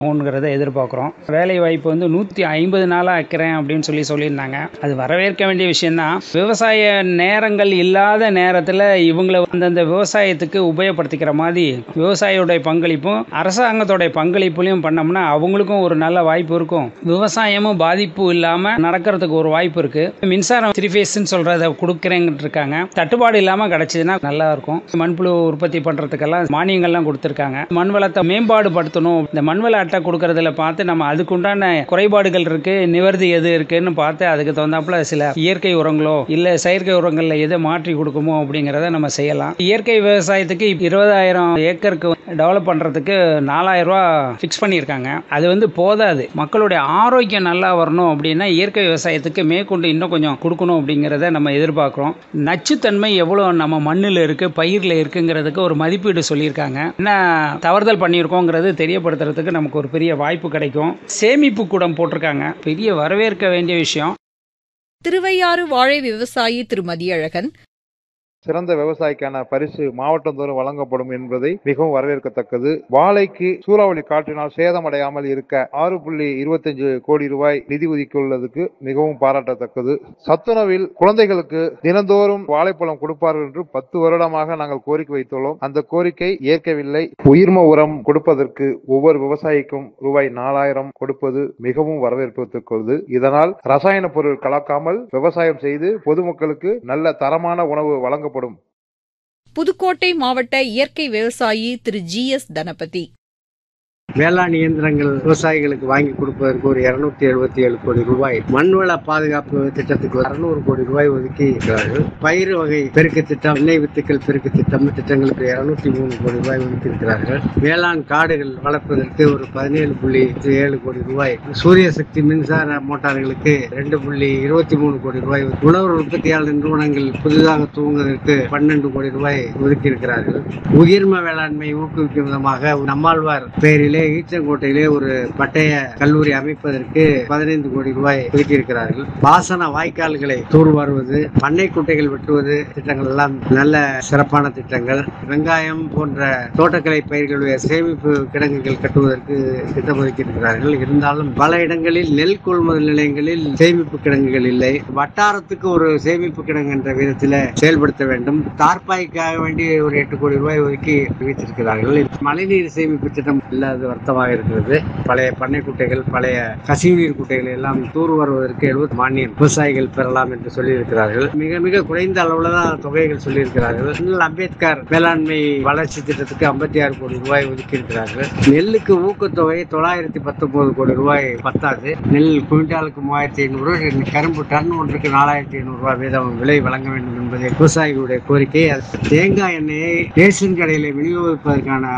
ங்கிறத எதிர்பார்க்குறோம் வேலை வாய்ப்பு வந்து நூற்றி ஐம்பது நாளாக வைக்கிறேன் அப்படின்னு சொல்லி சொல்லியிருந்தாங்க அது வரவேற்க வேண்டிய விஷயம்தான் விவசாய நேரங்கள் இல்லாத நேரத்தில் இவங்களை அந்தந்த விவசாயத்துக்கு உபயோகப்படுத்திக்கிற மாதிரி விவசாயியோடைய பங்களிப்பும் அரசாங்கத்தோடைய பங்களிப்புலையும் பண்ணோம்னா அவங்களுக்கும் ஒரு நல்ல வாய்ப்பு இருக்கும் விவசாயமும் பாதிப்பு இல்லாமல் நடக்கிறதுக்கு ஒரு வாய்ப்பு இருக்குது மின்சாரம் த்ரீ ஃபேஸ்ன்னு சொல்கிறத கொடுக்குறேங்கிட்டு இருக்காங்க தட்டுப்பாடு இல்லாமல் கிடச்சிதுன்னா நல்லா இருக்கும் மண்புழு உற்பத்தி பண்ணுறதுக்கெல்லாம் மானியங்கள்லாம் கொடுத்துருக்காங்க மண் வளத்தை மேம்பாடு படுத்தணும் இந்த மண்வள அட்டை கொடுக்கறதுல பார்த்து நம்ம அதுக்குண்டான குறைபாடுகள் இருக்கு நிவர்த்தி எது இருக்குன்னு பார்த்து அதுக்கு தகுந்தாப்புல சில இயற்கை உரங்களோ இல்ல செயற்கை உரங்கள்ல எதை மாற்றி கொடுக்குமோ அப்படிங்கிறத நம்ம செய்யலாம் இயற்கை விவசாயத்துக்கு இருபதாயிரம் ஏக்கருக்கு டெவலப் பண்றதுக்கு நாலாயிரம் ரூபா ஃபிக்ஸ் பண்ணியிருக்காங்க அது வந்து போதாது மக்களுடைய ஆரோக்கியம் நல்லா வரணும் அப்படின்னா இயற்கை விவசாயத்துக்கு மேற்கொண்டு இன்னும் கொஞ்சம் கொடுக்கணும் அப்படிங்கிறத நம்ம எதிர்பார்க்குறோம் நச்சுத்தன்மை எவ்வளோ நம்ம மண்ணில் இருக்கு பயிரில் இருக்குங்கிறதுக்கு ஒரு மதிப்பீடு சொல்லியிருக்காங்க என்ன தவறுதல் பண்ணியிருக்கோங்கிறது தெரியப்படுத்துறதுக்கு நமக்கு ஒரு பெரிய வாய்ப்பு கிடைக்கும் சேமிப்பு கூடம் போட்டிருக்காங்க பெரிய வரவேற்க வேண்டிய விஷயம் திருவையாறு வாழை விவசாயி திரு மதியழகன் சிறந்த விவசாயிக்கான பரிசு மாவட்டந்தோறும் வழங்கப்படும் என்பதை மிகவும் வரவேற்கத்தக்கது வாழைக்கு சூறாவளி காற்றினால் சேதமடையாமல் இருக்க ஆறு புள்ளி இருபத்தஞ்சு கோடி ரூபாய் நிதி ஒதுக்கியுள்ளதுக்கு மிகவும் பாராட்டத்தக்கது சத்துணவில் குழந்தைகளுக்கு தினந்தோறும் வாழைப்பழம் கொடுப்பார்கள் என்று பத்து வருடமாக நாங்கள் கோரிக்கை வைத்துள்ளோம் அந்த கோரிக்கை ஏற்கவில்லை உயிர்ம உரம் கொடுப்பதற்கு ஒவ்வொரு விவசாயிக்கும் ரூபாய் நாலாயிரம் கொடுப்பது மிகவும் வரவேற்கத்தக்கது இதனால் ரசாயன பொருள் கலக்காமல் விவசாயம் செய்து பொதுமக்களுக்கு நல்ல தரமான உணவு வழங்க வழங்கப்படும் புதுக்கோட்டை மாவட்ட இயற்கை விவசாயி திரு ஜி எஸ் தனபதி வேளாண் இயந்திரங்கள் விவசாயிகளுக்கு வாங்கி கொடுப்பதற்கு ஒரு இருநூத்தி எழுபத்தி ஏழு கோடி ரூபாய் மண்வள பாதுகாப்பு திட்டத்துக்கு அறுநூறு கோடி ரூபாய் ஒதுக்கி இருக்கிறார்கள் பயிர் வகை பெருக்கு திட்டம் எண்ணெய் வித்துக்கள் பெருக்கு திட்டம் திட்டங்களுக்கு இருநூத்தி மூணு கோடி ரூபாய் ஒதுக்கி இருக்கிறார்கள் வேளாண் காடுகள் வளர்ப்பதற்கு ஒரு பதினேழு புள்ளி ஏழு கோடி ரூபாய் சூரிய சக்தி மின்சார மோட்டார்களுக்கு ரெண்டு புள்ளி இருபத்தி மூணு கோடி ரூபாய் உழவர் உற்பத்தியாளர் நிறுவனங்கள் புதிதாக துவங்குவதற்கு பன்னெண்டு கோடி ரூபாய் ஒதுக்கி இருக்கிறார்கள் உயிர்ம வேளாண்மை ஊக்குவிக்கும் விதமாக நம்மாழ்வார் பெயரிலே ஈச்சங்கோட்டையிலே ஒரு பட்டய கல்லூரி அமைப்பதற்கு பதினைந்து கோடி ரூபாய் ஒதுக்கி இருக்கிறார்கள் பாசன வாய்க்கால்களை தூர்வாருவது பண்ணை குட்டைகள் வெட்டுவது திட்டங்கள் எல்லாம் நல்ல சிறப்பான திட்டங்கள் வெங்காயம் போன்ற தோட்டக்கலை பயிர்களுடைய சேமிப்பு கிடங்குகள் கட்டுவதற்கு திட்டம் ஒதுக்கி இருக்கிறார்கள் இருந்தாலும் பல இடங்களில் நெல் கொள்முதல் நிலையங்களில் சேமிப்பு கிடங்குகள் இல்லை வட்டாரத்துக்கு ஒரு சேமிப்பு கிடங்கு என்ற விதத்தில் செயல்படுத்த வேண்டும் தார்பாய்க்காக வேண்டி ஒரு எட்டு கோடி ரூபாய் ஒதுக்கி வைத்திருக்கிறார்கள் மழைநீர் சேமிப்பு திட்டம் இல்லாத வருத்தமாக இருக்கிறது பழைய பண்ணை குட்டைகள் பழைய கசிவுநீர் குட்டைகள் எல்லாம் தூர் வருவதற்கு எழுபது மானியம் விவசாயிகள் பெறலாம் என்று சொல்லியிருக்கிறார்கள் மிக மிக குறைந்த அளவுல தான் தொகைகள் சொல்லியிருக்கிறார்கள் இன்னும் அம்பேத்கர் வேளாண்மை வளர்ச்சி திட்டத்துக்கு ஐம்பத்தி ஆறு கோடி ரூபாய் ஒதுக்கி இருக்கிறார்கள் நெல்லுக்கு ஊக்கத்தொகை தொள்ளாயிரத்தி பத்தொன்பது கோடி ரூபாய் பத்தாது நெல் குவிண்டாலுக்கு மூவாயிரத்தி ஐநூறு கரும்பு டன் ஒன்றுக்கு நாலாயிரத்தி ஐநூறு ரூபாய் வீதம் விலை வழங்க வேண்டும் என்பது விவசாயிகளுடைய கோரிக்கை தேங்காய் எண்ணெயை ரேஷன் கடையில் விநியோகிப்பதற்கான